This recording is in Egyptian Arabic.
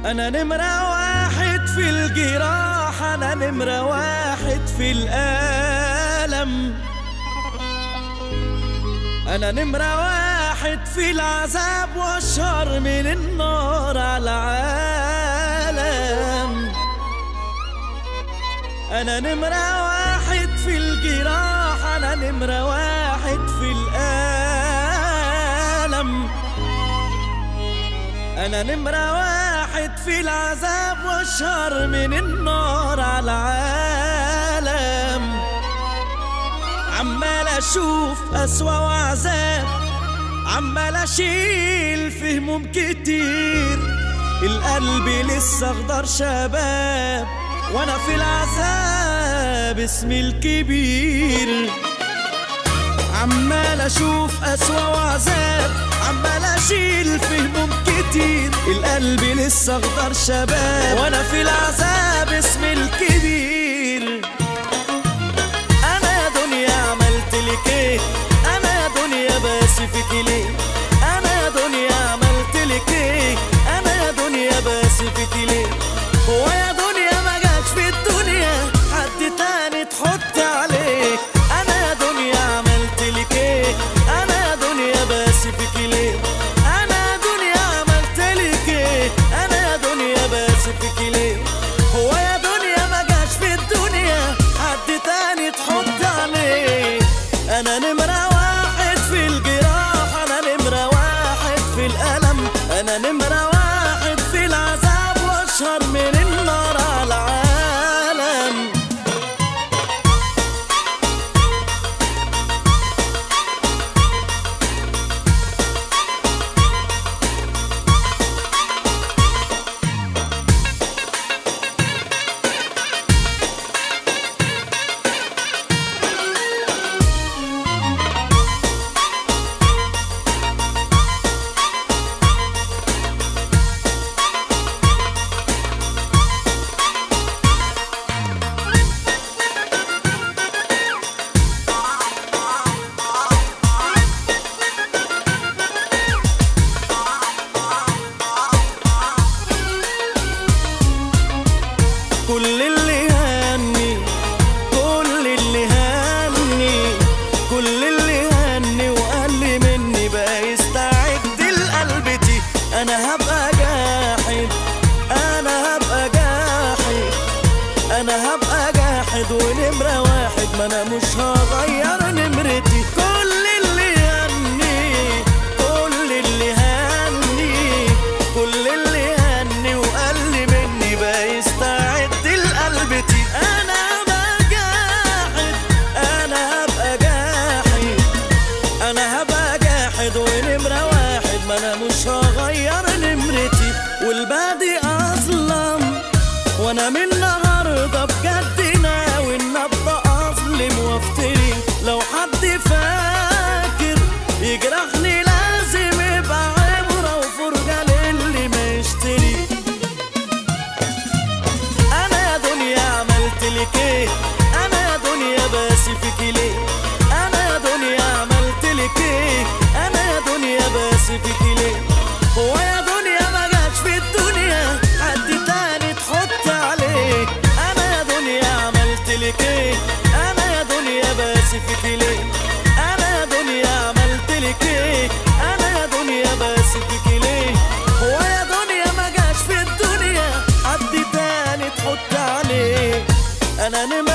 أنا نمرة واحد في الجراح أنا نمرة واحد في الألم أنا نمرة واحد في العذاب وأشهر من النار على العالم أنا نمرة واحد في الجراح أنا نمرة واحد في الألم أنا نمرة واحد في العذاب وأشهر من النار على العالم عمال أشوف أسوأ وعذاب عمال أشيل في هموم كتير القلب لسه أخضر شباب وأنا في العذاب اسمي الكبير عمال اشوف اسوا وعذاب عمال اشيل في هموم كتير القلب لسه اخضر شباب وانا في العذاب اسمي الكبير انا يا دنيا عملت لك ايه انا يا دنيا باسي فيك ليه انا يا دنيا عملت لك ايه انا يا دنيا باسي فيك ليه هو يا دنيا ما جاش في الدنيا حد تاني تحط عليه انا يا دنيا عملت لك ايه انا يا دنيا باسي فيك ليه انا يا دنيا عملت لك ايه انا يا دنيا باسي فيك ليه هو يا دنيا ما جاش في الدنيا حد تاني تحط عليه انا نمرة واحد في الجراح انا نمرة واحد في الالم انا نمرة واحد في العذاب واشهر من النار على العالم كل اللي هني كل اللي هني كل اللي هني وقال لي مني بقى يستعد لقلبتي انا هبقى جاحد انا هبقى جاحد انا هبقى جاحد ونمرة واحد ما انا مش هغير نمرتي كل اللي هني كل اللي هني كل اللي هني وقال لي مني بقى يستعد لقلبتي انا هبقى جاحد انا هبقى جاحد انا هبقى جاحد ونمرة واحد ما انا مش هغير نمرتي والباقي اظلم وانا من النهارده بجد ناوي ان ابقى اظلم وافتري لو حد فاكر يجرحني لازم يبقى عبره وفرجه للي ما يشتري انا يا دنيا عملت لك ايه انا يا دنيا باسي فيك ليه انا يا دنيا عملت لك ايه انا يا دنيا باسي فيك ليه هو يا دنيا ما جاش في الدنيا حد تاني تحط عليه انا يا دنيا عملت لك ايه انا يا دنيا باسي فيك ليه انا يا دنيا عملت لك ايه انا يا دنيا باسي فيك ليه هو يا دنيا ما جاش في الدنيا حد تاني تحط عليه انا نمرة